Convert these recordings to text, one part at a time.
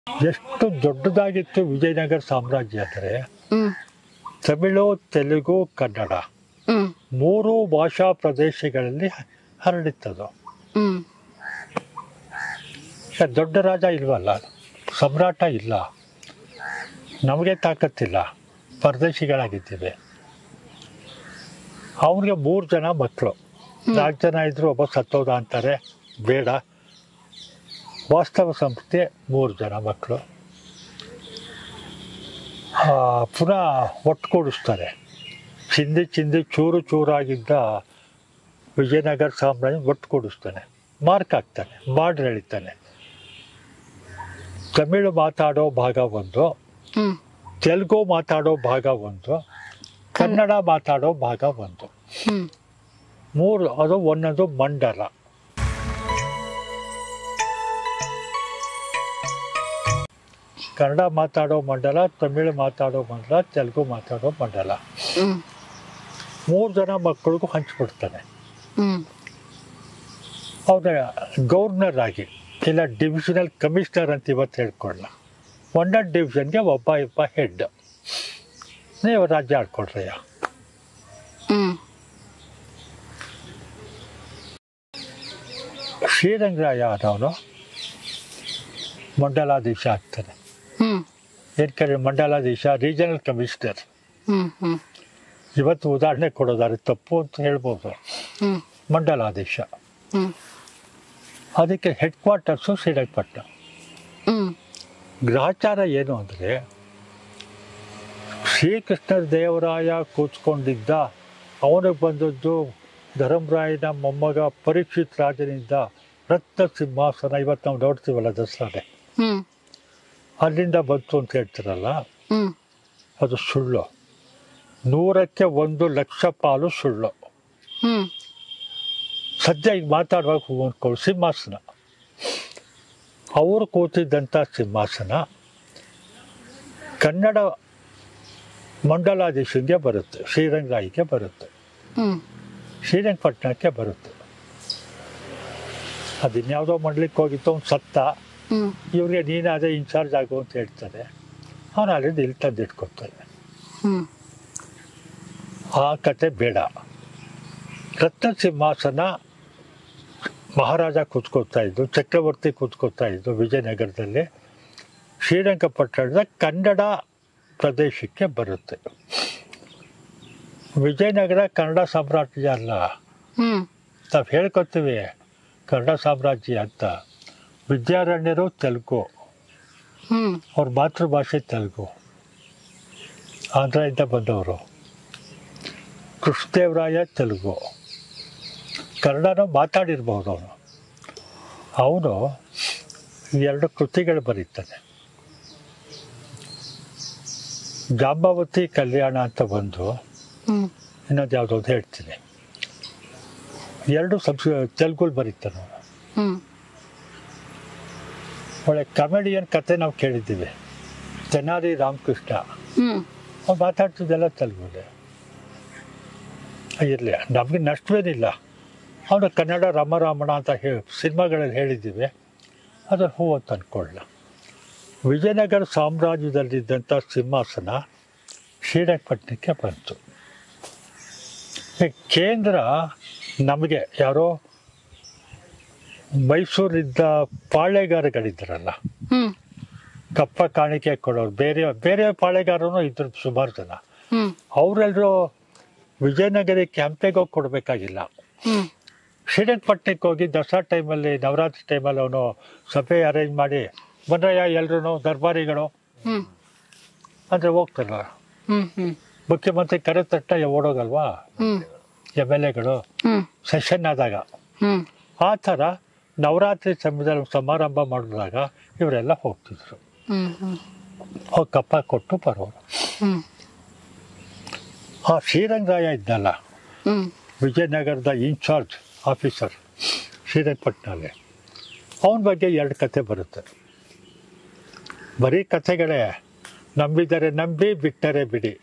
ಎಷ್ಟು ದೊಡ್ಡದಾಗಿತ್ತು ವಿಜಯನಗರ ಸಾಮ್ರಾಜ್ಯ ಅಂದರೆ ಹ್ಮ್ ತಮಿಳು ತೆಲುಗು ಕನ್ನಡ ಹ್ಮ್ ಮೂರು ಭಾಷಾ ಪ್ರದೇಶಗಳಲ್ಲಿ ಹರಡಿತ್ತದು ಹ್ಮ್ ಈಗ ದೊಡ್ಡ ರಾಜ ಇಲ್ವಲ್ಲ ಸಮ್ರಾಟ ಇಲ್ಲ ನಮಗೆ ತಾಕತ್ತಿಲ್ಲ ಪರದೇಶಿಗಳಾಗಿದ್ದೀವಿ ಅವ್ರಿಗೆ ಮೂರು ಜನ ಮಕ್ಕಳು ನಾಲ್ಕು ಜನ ಇದ್ರು ಒಬ್ಬ ಸತ್ತೋದ ಅಂತಾರೆ ಬೇಡ ವಾಸ್ತವ ಸಂಸ್ಥೆ ಮೂರು ಜನ ಮಕ್ಕಳು ಆ, ಪುನಃ ಒಟ್ಟುಗೂಡಿಸ್ತಾರೆ ಚಿಂದಿ ಚಿಂದಿ ಚೂರು ಚೂರಾಗಿದ್ದ ವಿಜಯನಗರ ಸಾಮ್ರಾಜ್ಯ ಒಟ್ಟುಗೂಡಿಸ್ತಾನೆ ಮಾರ್ಕ್ ಹಾಕ್ತಾನೆ ಬಾರ್ಡ್ರ್ ಎಳಿತಾನೆ ತಮಿಳು ಮಾತಾಡೋ ಭಾಗ ಒಂದು ಹ್ಮ್ ತೆಲುಗು ಮಾತಾಡೋ ಭಾಗ ಒಂದು ಕನ್ನಡ ಮಾತಾಡೋ ಭಾಗ ಒಂದು ಹ್ಮ್ ಮೂರು ಅದು ಒಂದೊಂದು ಮಂಡಲ ಕನ್ನಡ ಮಾತಾಡೋ ಮಂಡಲ ತಮಿಳು ಮಾತಾಡೋ ಮಂಡಲ ತೆಲುಗು ಮಾತಾಡೋ ಮಂಡಲ ಹ್ಮ್ ಮೂರು ಜನ ಮಕ್ಕಳಿಗೂ ಹಂಚ್ಬಿಡ್ತಾನೆ ಹ್ಮ್ ಅವ್ರ ಗವರ್ನರ್ ಆಗಿ ಇಲ್ಲ ಡಿವಿಷನಲ್ ಕಮಿಷನರ್ ಅಂತ ಇವತ್ತು ಹೇಳ್ಕೊಳ್ಳ ಒಂದೊಂದು ಡಿವಿಷನ್ಗೆ ಒಬ್ಬ ಇಬ್ಬ ಹೆಡ್ ನೀವು ರಾಜ್ಯ ಆಡ್ಕೊಳ್ರಯ್ಯ ಹ್ಮ್ ಶ್ರೀರಂಗರಾಯ ಅನ್ನೋನು ಮಂಡಲಾಧೀಶ ಆಗ್ತಾನೆ ಹ್ಮ್ ಏನು ಕರೆ ಮಂಡಲಾಧೀಶ ರೀಜನಲ್ ಕಮಿಷನರ್ ಹ್ಮ್ ಹ್ಮ್ ಇವತ್ತು ಉದಾಹರಣೆ ಕೊಡೋದಾದ್ರೆ ತಪ್ಪು ಅಂತ ಹೇಳ್ಬೋದು ಹ್ಮ್ ಮಂಡಲಾಧೀಶ ಹ್ಮ್ ಅದಕ್ಕೆ ಹೆಡ್ ಕ್ವಾರ್ಟರ್ಸು ಶ್ರೀರಂಗಪಟ್ಟಣ ಹ್ಮ್ ಗ್ರಹಚಾರ ಏನು ಅಂದರೆ ಶ್ರೀಕೃಷ್ಣ ದೇವರಾಯ ಕೂತ್ಕೊಂಡಿದ್ದ ಅವನಿಗೆ ಬಂದದ್ದು ಧರ್ಮರಾಯನ ಮೊಮ್ಮಗ ಪರೀಕ್ಷಿತ್ ರಾಜನಿಂದ ರತ್ನ ಸಿಂಹಾಸನ ಇವತ್ತು ನಾವು ನೋಡ್ತೀವಲ್ಲ ದಸರಾಗೆ ಹ್ಮ್ ಅಲ್ಲಿಂದ ಬಂತು ಅಂತ ಹೇಳ್ತಾರಲ್ಲ ಹ್ಮ್ ಅದು ಸುಳ್ಳು ನೂರಕ್ಕೆ ಒಂದು ಲಕ್ಷ ಪಾಲು ಸುಳ್ಳು ಹ್ಮ್ ಸದ್ಯ ಈಗ ಮಾತಾಡುವಾಗ ಅಂದ್ಕೊಳ್ಳಿ ಸಿಂಹಾಸನ ಅವರು ಕೂತಿದ್ದಂಥ ಸಿಂಹಾಸನ ಕನ್ನಡ ಮಂಡಲಾಧೀಶನಿಗೆ ಬರುತ್ತೆ ಶ್ರೀರಂಗರಾಯಿಗೆ ಬರುತ್ತೆ ಹ್ಮ್ ಶ್ರೀರಂಗಪಟ್ಟಣಕ್ಕೆ ಬರುತ್ತೆ ಅದಿನ್ಯಾವುದೋ ಮಂಡಲಕ್ಕೆ ಹೋಗಿತ್ತು ಅವ್ನು ಸತ್ತ ಹ್ಮ್ ಇವ್ರಿಗೆ ನೀನು ಅದೇ ಇನ್ಚಾರ್ಜ್ ಆಗು ಅಂತ ಹೇಳ್ತಾರೆ ಅವನು ಅಲ್ಲಿಂದ ಇಲ್ಲಿ ತಂದು ಇಟ್ಕೊತಾನೆ ಹ್ಮ್ ಆ ಕತೆ ಬೇಡ ರತ್ನ ಸಿಂಹಾಸನ ಮಹಾರಾಜ ಕೂತ್ಕೋತಾ ಇದ್ದು ಚಕ್ರವರ್ತಿ ಕೂತ್ಕೋತಾ ಇದ್ದು ವಿಜಯನಗರದಲ್ಲಿ ಶ್ರೀರಂಗಪಟ್ಟಣದ ಕನ್ನಡ ಪ್ರದೇಶಕ್ಕೆ ಬರುತ್ತೆ ವಿಜಯನಗರ ಕನ್ನಡ ಸಾಮ್ರಾಜ್ಯ ಅಲ್ಲ ಹ್ಮ್ ನಾವು ಹೇಳ್ಕೊತೀವಿ ಕನ್ನಡ ಸಾಮ್ರಾಜ್ಯ ಅಂತ ವಿದ್ಯಾರಣ್ಯರು ತೆಲುಗು ಹ್ಮ್ ಅವ್ರ ಮಾತೃಭಾಷೆ ತೆಲುಗು ಆಂಧ್ರದಿಂದ ಬಂದವರು ಕೃಷ್ಣದೇವರಾಯ ತೆಲುಗು ಕನ್ನಡನೂ ಮಾತಾಡಿರ್ಬೋದು ಅವನು ಅವನು ಎರಡು ಕೃತಿಗಳು ಬರೀತಾನೆ ಜಾಂಬಾವತಿ ಕಲ್ಯಾಣ ಅಂತ ಬಂದು ಹ್ಮ್ ಇನ್ನೊಂದು ಯಾವುದೋ ಒಂದು ಹೇಳ್ತೀನಿ ಎರಡು ಸಂಸ್ ತೆಲುಗುಲ್ ಬರೀತಾನೆ ಅವನು ಹ್ಮ್ ಒಳ್ಳೆ ಕಮೆಡಿಯನ್ ಕತೆ ನಾವು ಕೇಳಿದ್ದೀವಿ ತೆನಾಲಿ ರಾಮಕೃಷ್ಣ ಹ್ಮ್ ಅವ್ನು ಮಾತಾಡ್ತಿದ್ದೆಲ್ಲ ತೆಲುಗುಲೆ ಇರಲಿ ನಮಗೆ ನಷ್ಟವೇನಿಲ್ಲ ಅವನು ಕನ್ನಡ ರಾಮರಾಮಣ ಅಂತ ಹೇಳಿ ಸಿನಿಮಾಗಳಲ್ಲಿ ಹೇಳಿದ್ದೀವಿ ಅದು ಹೂ ಅಂತ ಅಂದ್ಕೊಳ್ಳ ವಿಜಯನಗರ ಸಾಮ್ರಾಜ್ಯದಲ್ಲಿದ್ದಂಥ ಸಿಂಹಾಸನ ಶ್ರೀರಂಗಪಟ್ಟಣಕ್ಕೆ ಬಂತು ಈ ಕೇಂದ್ರ ನಮಗೆ ಯಾರೋ ಮೈಸೂರಿದ್ದ ಪಾಳೆಗಾರಗಳಿದ್ದರಲ್ಲ ಹ್ಮ್ ಕಪ್ಪ ಕಾಣಿಕೆ ಕೊಡೋರು ಬೇರೆ ಬೇರೆ ಪಾಳೆಗಾರನು ಇದ್ರು ಸುಮಾರು ಜನ ಹ್ಮ್ ಅವರೆಲ್ಲರೂ ವಿಜಯನಗರಕ್ಕೆ ಹಂಪೆಗೆ ಹೋಗಿ ಕೊಡಬೇಕಾಗಿಲ್ಲ ಹ್ಮ್ ಶ್ರೀರಂಗಪಟ್ಟಣಕ್ಕೆ ಹೋಗಿ ದಸರಾ ಟೈಮಲ್ಲಿ ನವರಾತ್ರಿ ಟೈಮಲ್ಲಿ ಅವನು ಸಭೆ ಅರೇಂಜ್ ಮಾಡಿ ಬಂದ್ರಯ್ಯ ಎಲ್ರೂ ದರ್ಬಾರಿಗಳು ಹ್ಮ್ ಅಂದರೆ ಹೋಗ್ತಾರಲ್ಲ ಹ್ಮ್ ಹ್ಮ್ ಮುಖ್ಯಮಂತ್ರಿ ಕರೆ ತಟ್ಟ ಓಡೋಗಲ್ವಾ ಹ್ಮ್ ಎಮ್ ಎಲ್ ಎಗಳು ಹ್ಮ್ ಸೆಷನ್ ಆದಾಗ ಹ್ಮ್ ಆ ಥರ ನವರಾತ್ರಿ ಸಮಯದಲ್ಲಿ ಸಮಾರಂಭ ಮಾಡಿದಾಗ ಇವರೆಲ್ಲ ಹೋಗ್ತಿದ್ರು ಹ್ಮ್ ಹ್ಮ್ ಹೋಗಿ ಕಪ್ಪ ಕೊಟ್ಟು ಬರೋರು ಹ್ಮ್ ಆ ಶ್ರೀರಂಗರಾಯ ಇದ್ದಲ್ಲ ಹ್ಮ್ ವಿಜಯನಗರದ ಇನ್ಚಾರ್ಜ್ ಆಫೀಸರ್ ಶ್ರೀರಂಗಪಟ್ಟಣಲ್ಲಿ ಅವನ ಬಗ್ಗೆ ಎರಡು ಕತೆ ಬರುತ್ತೆ ಬರೀ ಕಥೆಗಳೇ ನಂಬಿದರೆ ನಂಬಿ ಬಿಟ್ಟರೆ ಬಿಡಿ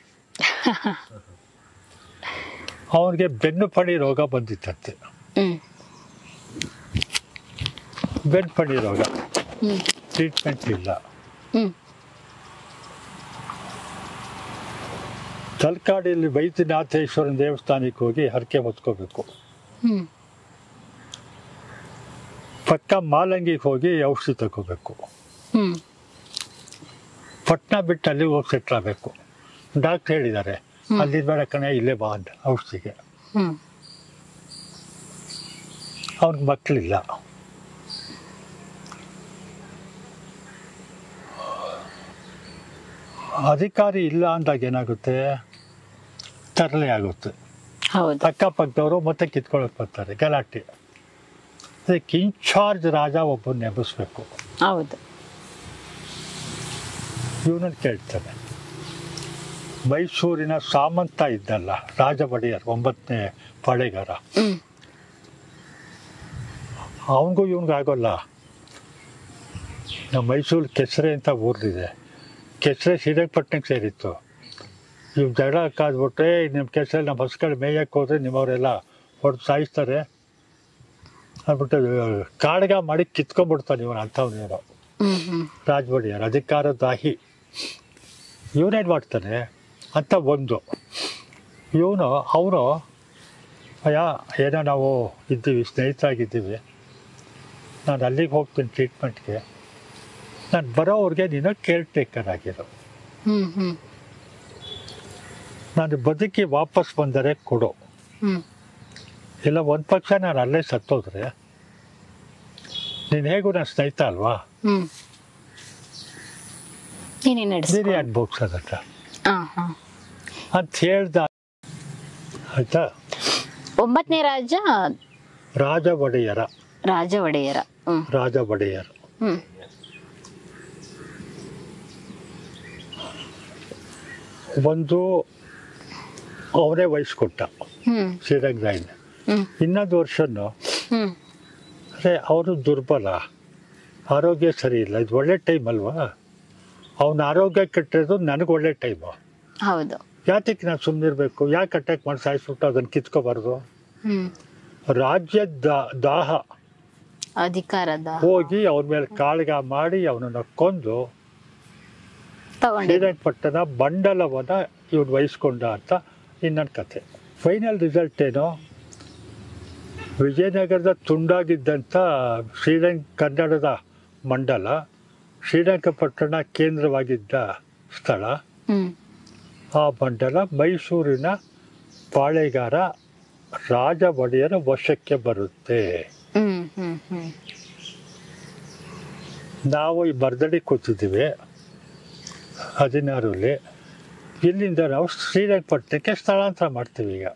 ಅವನಿಗೆ ಬೆನ್ನು ಪಡಿ ರೋಗ ಬಂದಿತ್ತಂತೆ ಹ್ಮ್ ಬೆನ್ನು ಪಡಿ ರೋಗ ಹ್ಮ್ ಟ್ರೀಟ್ಮೆಂಟ್ ಇಲ್ಲ ಹ್ಮ್ ತಲಕಾಡಿಯಲ್ಲಿ ವೈದ್ಯನಾಥೇಶ್ವರನ ದೇವಸ್ಥಾನಕ್ಕೆ ಹೋಗಿ ಹರಕೆ ಹೊತ್ಕೋಬೇಕು ಹ್ಮ್ ಪಕ್ಕ ಮಾಲಂಗಿಗೆ ಹೋಗಿ ಔಷಧಿ ತಗೋಬೇಕು ಹ್ಮ್ ಪಟ್ನ ಬಿಟ್ಟು ಅಲ್ಲಿ ಹೋಗಿ ಸೆಟ್ಲ್ ಆಗಬೇಕು ಡಾಕ್ಟ್ರ್ ಹೇಳಿದ್ದಾರೆ ಅಲ್ಲಿ ಬೇಡ ಕಣೆ ಇಲ್ಲೇ ಬಾ ಅಂತ ಔಷಧಿಗೆ ಹ್ಮ್ ಅವ್ನಿಗೆ ಮಕ್ಕಳಿಲ್ಲ ಅಧಿಕಾರಿ ಇಲ್ಲ ಅಂದಾಗ ಏನಾಗುತ್ತೆ ತರಲೆ ಆಗುತ್ತೆ ಹೌದು ಅಕ್ಕಪಕ್ಕದವರು ಮತ್ತೆ ಕಿತ್ಕೊಳಕ್ ಬರ್ತಾರೆ ಗಲಾಟೆ ಅದಕ್ಕೆ ಇನ್ಚಾರ್ಜ್ ರಾಜ ಒಬ್ಬನ ನೆಬಸ್ಬೇಕು ಹೌದು ಇವನನ್ನು ಕೇಳ್ತಾನೆ ಮೈಸೂರಿನ ಸಾಮಂತ ಇದ್ದಲ್ಲ ರಾಜ ಒಡೆಯರ್ ಒಂಬತ್ತನೇ ಪಾಳೆಗಾರ ಹ್ಮ್ ಅವನಿಗೂ ಇವನಿಗೂ ಆಗೋಲ್ಲ ನಮ್ಮ ಮೈಸೂರು ಕೆಸರೆ ಅಂತ ಊರಿದೆ ಕೆಸರೆ ಶ್ರೀರಂಗಪಟ್ಟಣಕ್ಕೆ ಸೇರಿತ್ತು ಇವ್ ಜಗಳ ಕಾದ್ಬಿಟ್ರೆ ನಿಮ್ಮ ಕೆಸರೆ ನಮ್ಮ ಹಸ್ಗಳು ಮೇಯಕ್ಕೆ ಹೋದ್ರೆ ನಿಮ್ಮವರೆಲ್ಲ ಹೊಡೆದು ಸಾಯಿಸ್ತಾರೆ ಅಂದ್ಬಿಟ್ಟು ಕಾಡ್ಗ ಮಾಡಿ ಕಿತ್ಕೊಂಡ್ಬಿಡ್ತಾನೆ ಇವನು ಅಂಥವ್ನೇನೋ ಹ್ಮ್ ಹ್ಮ್ ರಾಜವಡಿಯರ್ ಅಧಿಕಾರದಾಹಿ ಇವನೇನು ಮಾಡ್ತಾನೆ ಅಂತ ಒಂದು ಇವನು ಅವನು ಅಯ್ಯ ಏನೋ ನಾವು ಇದ್ದೀವಿ ಸ್ನೇಹಿತರಾಗಿದ್ದೀವಿ ನಾನು ಅಲ್ಲಿಗೆ ಹೋಗ್ತೀನಿ ಟ್ರೀಟ್ಮೆಂಟ್ಗೆ ನಾನು ಬರೋವ್ರಿಗೆ ನೀನು ಕೇರ್ ಟೇಕರ್ ಆಗಿರೋ ಹ್ಮ್ ಹ್ಮ್ ನಾನು ಬದುಕಿ ವಾಪಸ್ ಬಂದರೆ ಕೊಡು ಹ್ಮ್ ಇಲ್ಲ ಒಂದು ಪಕ್ಷ ನಾನು ಅಲ್ಲೇ ಸತ್ತೋದ್ರೆ ನೀನು ಹೇಗೂ ನನ್ನ ಸ್ನೇಹಿತ ಅಲ್ವಾ ಹ್ಮ್ ನೀನೇ ನಡೆಸಿ ನೀನೇ ಅನುಭವಿಸೋದಕ್ಕ ಹಾ ಹಾ ಅಂತ ಹೇಳ್ದ ಆಯ್ತಾ ಒಂಬತ್ತನೇ ರಾಜ ರಾಜ ಒಡೆಯರ ರಾಜ ಒಡೆಯರ ಹ್ಮ್ ರಾಜ ಒಡೆಯರ್ ಹ್ಮ್ ಒಂದು ಅವನೇ ವಹಿಸ್ಕೊಟ್ಟ ಹ್ಮ್ ಶ್ರೀರಂಗರಾಯನ ಹ್ಮ್ ಇನ್ನೊಂದು ವರ್ಷನು ಹ್ಮ್ ಅರೆ ಅವರು ದುರ್ಬಲ ಆರೋಗ್ಯ ಸರಿ ಇಲ್ಲ ಇದು ಒಳ್ಳೆ ಟೈಮ್ ಅಲ್ವಾ ಅವನ ಆರೋಗ್ಯ ಕೆಟ್ಟಿರೋದು ನನಗೆ ಒಳ್ಳೆ ಟೈಮು ಹೌದು ಯಾತಕ್ಕೆ ನಾನು ಸುಮ್ಮನಿರ್ಬೇಕು ಯಾಕೆ ಅಟ್ಯಾಕ್ ಮಾಡಿ ಸಾಯಿಸ್ಬಿಟ್ಟು ಅದನ್ನು ಕಿತ್ಕೋಬಾರ್ದು ಹ್ಮ್ ರಾಜ್ಯದ ದಾ- ದಾಹ ಅಧಿಕಾರದ ಹೋಗಿ ಅವನ ಮೇಲೆ ಕಾಳ್ಗ ಮಾಡಿ ಅವನನ್ನು ಕೊಂದು ತಗೊಂಡಿದ್ದು ಶ್ರೀರಂಗಪಟ್ಟಣ ಬಂಡಲವನ್ನ ಇವನು ವಹಿಸ್ಕೊಂಡ ಅಂತ ಇನ್ನೊಂದು ಕತೆ ಫೈನಲ್ ರಿಸಲ್ಟ್ ಏನು ವಿಜಯನಗರದ ತುಂಡಾಗಿದ್ದಂಥ ಶ್ರೀರಂಗ ಕನ್ನಡದ ಮಂಡಲ ಶ್ರೀರಂಗಪಟ್ಟಣ ಕೇಂದ್ರವಾಗಿದ್ದ ಸ್ಥಳ ಹ್ಮ್ ಆ ಮಂಡಲ ಮೈಸೂರಿನ ಪಾಳೆಗಾರ ರಾಜ ಒಡೆಯರ ವಶಕ್ಕೆ ಬರುತ್ತೆ ಹ್ಮ್ ಹ್ಮ್ ಹ್ಮ್ ನಾವು ಈ ಬರ್ದಡಿ ಕೂತಿದ್ದೀವಿ ಹದಿನಾರಲ್ಲಿ ಇಲ್ಲಿಂದ ನಾವು ಶ್ರೀರಂಗಪಟ್ಟಣಕ್ಕೆ ಸ್ಥಳಾಂತರ ಮಾಡ್ತೀವಿ ಈಗ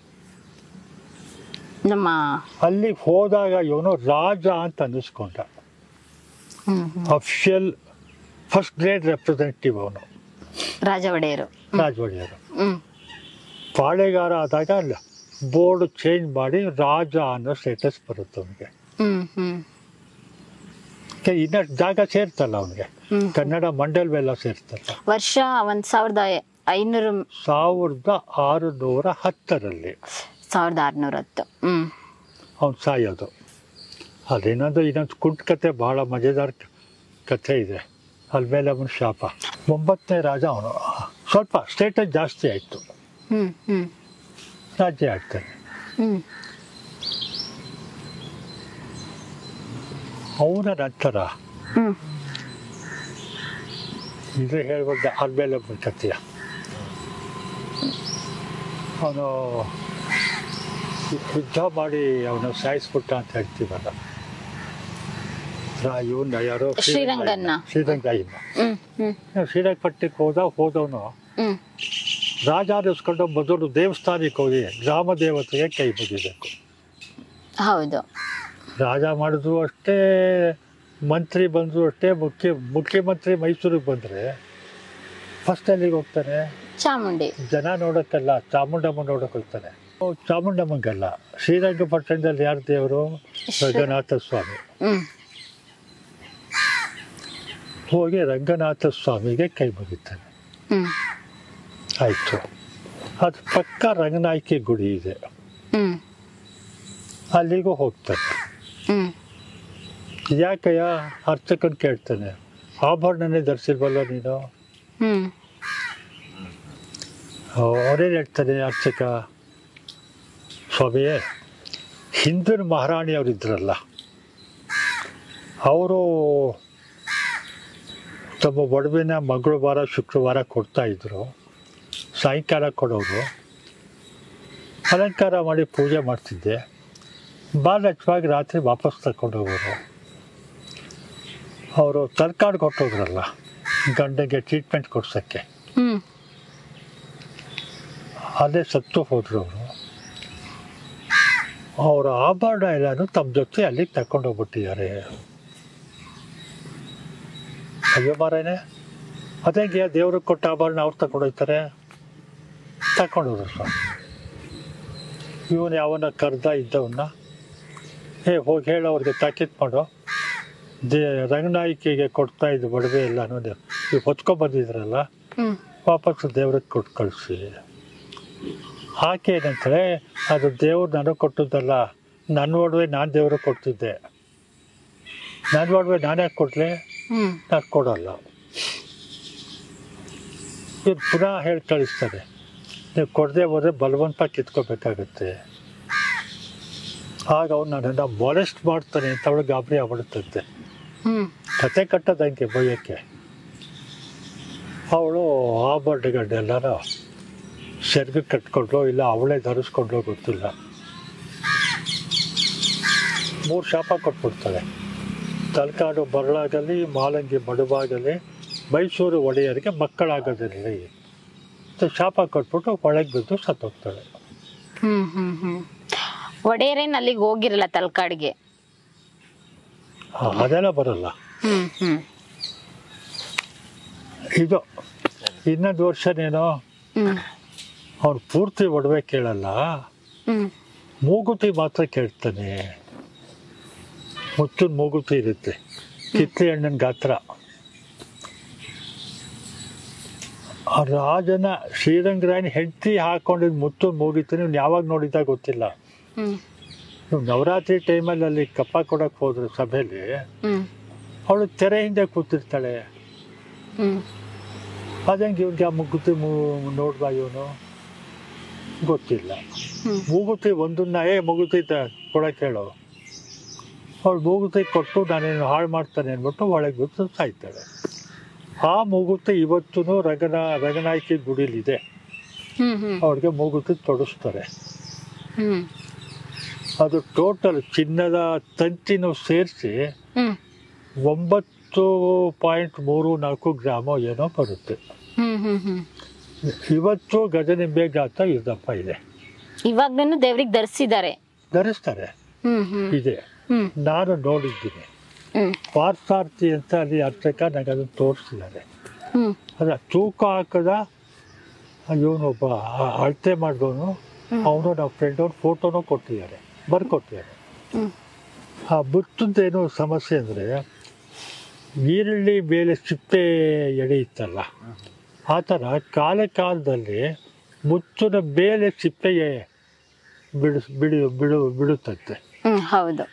ನಮ್ಮ ಅಲ್ಲಿಗೆ ಹೋದಾಗ ಇವನು ರಾಜ ಅಂತ ಅನ್ನಿಸ್ಕೊಂಡ ಹ್ಮ್ ಹ್ಮ್ ಅಫಿಷಿಯಲ್ ಫಸ್ಟ್ ಗ್ರೇಡ್ ರೆಪ್ರೆಸೆಂಟೇಟಿವ್ ಅವನು ರಾಜ ಒಡೆಯರು ರಾಜ ಒಡೆಯರು ಹ್ಮ್ ಪಾಳೆಗಾರ ಆದಾಗ ಬೋರ್ಡ್ ಚೇಂಜ್ ಮಾಡಿ ರಾಜ ಅನ್ನೋ ಸ್ಟೇಟಸ್ ಬರುತ್ತೆ ಅವನಿಗೆ ಹ್ಮ್ ಹ್ಮ್ ಇನ್ನಷ್ಟು ಜಾಗ ಸೇರ್ತಲ್ಲ ಅವನಿಗೆ ಹ್ಮ್ ಕನ್ನಡ ಮಂಡಲವೆಲ್ಲ ಸೇರ್ತಲ್ಲ ವರ್ಷ ಒಂದ್ ಸಾವಿರದ ಐನೂರು ಸಾವಿರದ ಆರುನೂರ ಹತ್ತರಲ್ಲಿ ಸಾವಿರದ ಆರ್ನೂರ ಹತ್ತು ಹ್ಮ್ ಅವ್ನು ಸಾಯೋದು ಅದೇನೊಂದು ಇನ್ನೊಂದು ಕುಂಟ್ ಕತೆ ಭಾಳ ಮಜೆದಾರ್ ಕ- ಕಥೆ ಇದೆ ಅಲ್ಲಿ ಮೇಲೆ ಅವನ ಶಾಪ ಒಂಬತ್ತನೇ ರಾಜ ಅವನು ಸ್ವಲ್ಪ ಸ್ಟೇಟಸ್ ಜಾಸ್ತಿ ಆಯಿತು ಹ್ಮ್ ಹ್ಮ್ ರಾಜ್ಯ ಆಗ್ತಾನೆ ಹ್ಮ್ ಅವನ ನಂತರ ಹ್ಮ್ ಇದು ಹೇಳ್ಬೋದು ಅಲ್ಲಿ ಮೇಲೆ ಒಬ್ಬನ ಕಥೆಯ ಅವನು ಯುದ್ಧ ಮಾಡಿ ಅವನು ಸಾಯಿಸ್ಬಿಟ್ಟ ಅಂತ ಹೇಳ್ತೀವಲ್ಲ ರಾ ಇವನ್ನ ಯಾರೋ ಶ್ರೀರಂಗನ್ನ. ಶ್ರೀರಂಗಯ್ಯನ ಹ್ಮ್ ಹ್ಮ್ ಶ್ರೀರಂಗಪಟ್ಟಣಕ್ಕೆ ಹೋದ ಹೋದವನು ಹ್ಮ್ ರಾಜ ಅನ್ನಿಸ್ಕೊಂಡು ಮೊದಲು ದೇವಸ್ಥಾನಕ್ಕೆ ಹೋಗಿ ಗ್ರಾಮ ದೇವತೆಗೆ ಕೈ ಮುಗಿಬೇಕು ಹೌದು ರಾಜ ಮಾಡಿದ್ರು ಅಷ್ಟೇ ಮಂತ್ರಿ ಬಂದರು ಅಷ್ಟೇ ಮುಖ್ಯ ಮುಖ್ಯಮಂತ್ರಿ ಮೈಸೂರಿಗೆ ಬಂದರೆ ಫಸ್ಟ್ ಅಲ್ಲಿಗೆ ಹೋಗ್ತಾನೆ ಚಾಮುಂಡಿ ಜನ ನೋಡೋಕ್ಕಲ್ಲ ಚಾಮುಂಡಮ್ಮ ನೋಡೋಕೆ ಹೋಗ್ತಾನೆ ಓ, ಚಾಮುಂಡಮ್ಮಂಗಲ್ಲ ಶ್ರೀರಂಗಪಟ್ಟಣದಲ್ಲಿ ಯಾರು ದೇವರು ರಂಗನಾಥ ಸ್ವಾಮಿ ಹ್ಮ್ ಹೋಗಿ ರಂಗನಾಥ ಸ್ವಾಮಿಗೆ ಕೈ ಮುಗಿತಾನೆ ಹ್ಮ್ ಆಯಿತು ಅದು ಪಕ್ಕ ರಂಗನಾಯ್ಕೆ ಗುಡಿ ಇದೆ ಹ್ಮ್ ಅಲ್ಲಿಗೂ ಹೋಗ್ತಾನೆ ಹ್ಮ್ ಯಾಕಯ್ಯ ಅರ್ಚಕನ್ ಕೇಳ್ತಾನೆ ಆಭರಣನೇ ಧರಿಸಿಲ್ವಲ್ಲ ನೀನು ಹ್ಮ್ ಅವರೇನು ಹೇಳ್ತಾರೆ ಅರ್ಚಕ ಸ್ವಾಮಿಯೇ ಹಿಂದಿನ ಮಹಾರಾಣಿ ಅವರಿದ್ರಲ್ಲ ಅವರು ತಮ್ಮ ಒಡವೆನ ಮಂಗಳವಾರ ಶುಕ್ರವಾರ ಕೊಡ್ತಾ ಇದ್ರು ಸಾಯಂಕಾಲ ಕೊಡೋರು ಅಲಂಕಾರ ಮಾಡಿ ಪೂಜೆ ಮಾಡ್ತಿದ್ದೆ ಬಾಲಚ್ವಾಗಿ ರಾತ್ರಿ ವಾಪಸ್ ತಗೊಂಡು ಹೋಗೋರು ಅವರು ತರ್ಕಾಡ್ ಕೊಟ್ಟೋದ್ರಲ್ಲ ಗಂಡಗೆ ಟ್ರೀಟ್ಮೆಂಟ್ ಕೊಡ್ಸೋಕ್ಕೆ ಹ್ಮ್ ಅಲ್ಲೇ ಸತ್ತು ಹೋದ್ರು ಅವರು ಅವರ ಆಭರಣ ಎಲ್ಲಾನು ತಮ್ಮ ಜೊತೆ ಅಲ್ಲಿ ತಗೊಂಡೋಗ್ಬಿಟ್ಟಿದ್ದಾರೆ ಅಯ್ಯೋ ಮಾರೇನೆ ಅದೇಗೆ ದೇವ್ರಿಗೆ ಕೊಟ್ಟ ಆಭರಣ ಅವ್ರು ತಗೊಂಡೋಗ್ತಾರೆ ತಗೊಂಡೋದ್ರು ಸರ್ ಇವನು ಯಾವನ ಕರ್ದ ಇದ್ದವನ್ನ ಏ ಹೋಗಿ ಹೇಳು ಅವ್ರಿಗೆ ತಾಕೀತ್ ಮಾಡು ದೇ ರಂಗನಾಯಿಕೆಗೆ ಕೊಡ್ತಾ ಇದ್ದು ಒಡವೆ ಎಲ್ಲಾನು ನೀವು ಹೊತ್ಕೊಂಡ್ಬಂದಿದ್ರಲ್ಲ ಹ್ಮ್ ವಾಪಸ್ ದೇವ್ರಿಗೆ ಕೊಟ್ಟು ಕಳಿಸಿ ಆಕೆ ಏನಂತಾರೆ ಅದು ದೇವ್ರು ನನಗೆ ಕೊಟ್ಟದ್ದಲ್ಲ ನನ್ನ ಒಡವೆ ನಾನು ದೇವ್ರಿಗೆ ಕೊಡ್ತಿದ್ದೆ ನನ್ನ ಒಡವೆ ನಾನೇ ಕೊಡ್ಲಿ ಹ್ಮ್ ನಾನು ಕೊಡಲ್ಲ ಇವ್ರು ಪುನಃ ಹೇಳಿ ಕಳಿಸ್ತಾರೆ ನೀವು ಕೊಡದೆ ಹೋದ್ರೆ ಬಲವಂತ ಕಿತ್ಕೋಬೇಕಾಗತ್ತೆ ಆಗ ಅವ್ನು ನನ್ನನ್ನು ಮೊಲೆಸ್ಟ್ ಮಾಡ್ತಾನೆ ಅಂತ ಅವಳು ಗಾಬರಿ ಆಗ್ಬಿಡುತ್ತಂತೆ ಹ್ಮ್ ಕತೆ ಕಟ್ಟೋದಂಗೆ ಬೈಯಕ್ಕೆ ಅವಳು ಆಭರಣಗಳೆಲ್ಲರೂ ಸೆರ್ಗೆ ಕಟ್ಕೊಂಡ್ಲು ಇಲ್ಲ ಅವಳೇ ಧರಿಸ್ಕೊಂಡ್ಲು ಗೊತ್ತಿಲ್ಲ ಮೂರು ಶಾಪ ಕೊಟ್ಬಿಡ್ತಾಳೆ ತಲಕಾಡು ಬರಳಾಗಲಿ ಮಾಲಂಗಿ ಮಡುವಾಗಲಿ ಮೈಸೂರು ಒಡೆಯರಿಗೆ ಮಕ್ಕಳಾಗೋದಿರಲಿ ಅಂತ ಶಾಪ ಕೊಟ್ಬಿಟ್ಟು ಒಳಗೆ ಬಿದ್ದು ಸತ್ತೋಗ್ತಾಳೆ ಹ್ಮ್ ಹ್ಮ್ ಹ್ಮ್ ಒಡೆಯರೇನ್ ಅಲ್ಲಿಗೆ ಹೋಗಿರಲ್ಲ ತಲಕಾಡ್ಗೆ ಆ, ಅದೆಲ್ಲ ಬರಲ್ಲ ಹ್ಮ್ ಹ್ಮ್ ಇದು ಇನ್ನೊಂದು ವರ್ಷನೇನೋ ಹ್ಮ್ ಅವ್ನು ಪೂರ್ತಿ ಒಡವೆ ಕೇಳಲ್ಲ ಹ್ಮ್ ಮೂಗುತಿ ಮಾತ್ರ ಕೇಳ್ತಾನೆ ಮುತ್ತಿನ ಮೂಗುತಿ ಇರುತ್ತೆ ಕಿತ್ಲೆ ಹಣ್ಣಿನ ಗಾತ್ರ ಆ ರಾಜನ ಶ್ರೀರಂಗರಾಯನ ಹೆಂಡತಿ ಹಾಕೊಂಡಿದ್ ಮುತ್ತು ಮೂಗಿತು ನೀವು ಯಾವಾಗ ನೋಡಿದಾಗ ಗೊತ್ತಿಲ್ಲ ಹ್ಮ್ ನೀವು ನವರಾತ್ರಿ ಟೈಮಲ್ಲಿ ಅಲ್ಲಿ ಕಪ್ಪ ಕೊಡಕ್ಕೆ ಹೋದ್ರೆ ಸಭೆಯಲ್ಲಿ ಹ್ಮ್ ಅವಳು ತೆರೆ ಹಿಂದೆ ಕೂತಿರ್ತಾಳೆ ಹ್ಮ್ ಅದಂಗೆ ಇವ್ನಿಗೆ ಆ ಮುಗುತಿ ಮೂ ನೋಡ್ಬಾ ಇವನು ಗೊತ್ತಿಲ್ಲ ಹ್ಮ್ ಮೂಗುತಿ ಒಂದನ್ನ ಏ ಮುಗುತಿ ತ- ಕೊಡಕ್ಕೆ ಹೇಳು ಅವಳು ಮೂಗುತಿ ಕೊಟ್ಟು ನಾನೇನು ಹಾಳು ಮಾಡ್ತಾನೆ ಅಂದ್ಬಿಟ್ಟು ಒಳಗೆ ಬಿಟ್ಟು ಸಾಯ್ತಾಳೆ ಆ ಮೂಗುತಿ ಇವತ್ತೂ ರಗನ ರಗನಾಯ್ಕೆ ಗುಡಿಲಿದೆ ಹ್ಮ್ ಹ್ಮ್ ಅವ್ರಿಗೆ ಮೂಗುತಿ ತೊಡಸ್ತಾರೆ ಹ್ಮ್ ಅದು ಟೋಟಲ್ ಚಿನ್ನದ ತಂತಿನೂ ಸೇರಿಸಿ ಹ್ಮ್ ಒಂಬತ್ತು ಪಾಯಿಂಟ್ ಮೂರು ನಾಲ್ಕು ಗ್ರಾಮ ಏನೋ ಬರುತ್ತೆ ಹ್ಮ್ ಹ್ಮ್ ಹ್ಮ್ ಇವತ್ತು ಗಜನಿಂಬೆ ಗಾತ ಇದ್ದಪ್ಪ ಇದೆ ಇವಾಗ್ಲೂ ದೇವ್ರಿಗೆ ಧರಿಸಿದ್ದಾರೆ ಧರಿಸ್ತಾರೆ ಹ್ಮ್ ಹ್ಮ್ ಇದೆ ಹ್ಮ್ ನಾನು ನೋಡಿದ್ದೀನಿ ಹ್ಮ್ ಪಾರ್ಥಾರ್ಥಿ ಅಂತ ಅಲ್ಲಿ ಅರ್ಚಕ ನನಗೆ ಅದನ್ನು ತೋರಿಸಿದ್ದಾರೆ ಹ್ಮ್ ಅದ ತೂಕ ಹಾಕದ ಇವನೊಬ್ಬ ಅಳತೆ ಮಾಡಿದವನು ಹ್ಮ್. ಅವನು ನಮ್ಮ ಫ್ರೆಂಡ್ ಅವ್ರ ಫೋಟೋನೂ ಕೊಟ್ಟಿದ್ದಾರೆ ಬರ್ಕೊಟ್ಟಿದ್ದಾರೆ ಹ್ಮ್ ಆ ಬುತ್ತದ್ದೇನು ಸಮಸ್ಯೆ ಅಂದರೆ ಈರುಳ್ಳಿ ಮೇಲೆ ಸಿಪ್ಪೆ ಎಡೆ ಇತ್ತಲ್ಲ ಆ ಥರ ಕಾಲ ಕಾಲದಲ್ಲಿ ಮುತ್ತಿನ ಮೇಲೆ ಸಿಪ್ಪೆ ಬಿಡಿಸ್ ಬಿಡಿ ಬಿಡು ಬಿಡುತ್ತಂತೆ ಹ್ಮ್ ಹೌದು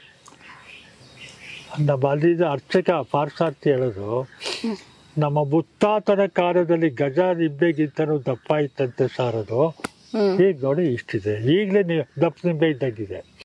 ನಮ್ಮ ಅಲ್ಲಿದ್ದ ಅರ್ಚಕ ಪಾರ್ಸಾರ್ಥಿ ಹೇಳೋದು ನಮ್ಮ ಮುತ್ತಾತನ ಕಾಲದಲ್ಲಿ ಗಜ ನಿಂಬೆಗಿಂತನೂ ದಪ್ಪ ಇತ್ತಂತೆ ಸಾರದು ಹ್ಮ್ ಈಗ ನೋಡಿ ಇಷ್ಟಿದೆ ಈಗಲೇ ನೀವು ದಪ್ಪ ನಿಂಬೆ ಇದ್ದಂಗಿದೆ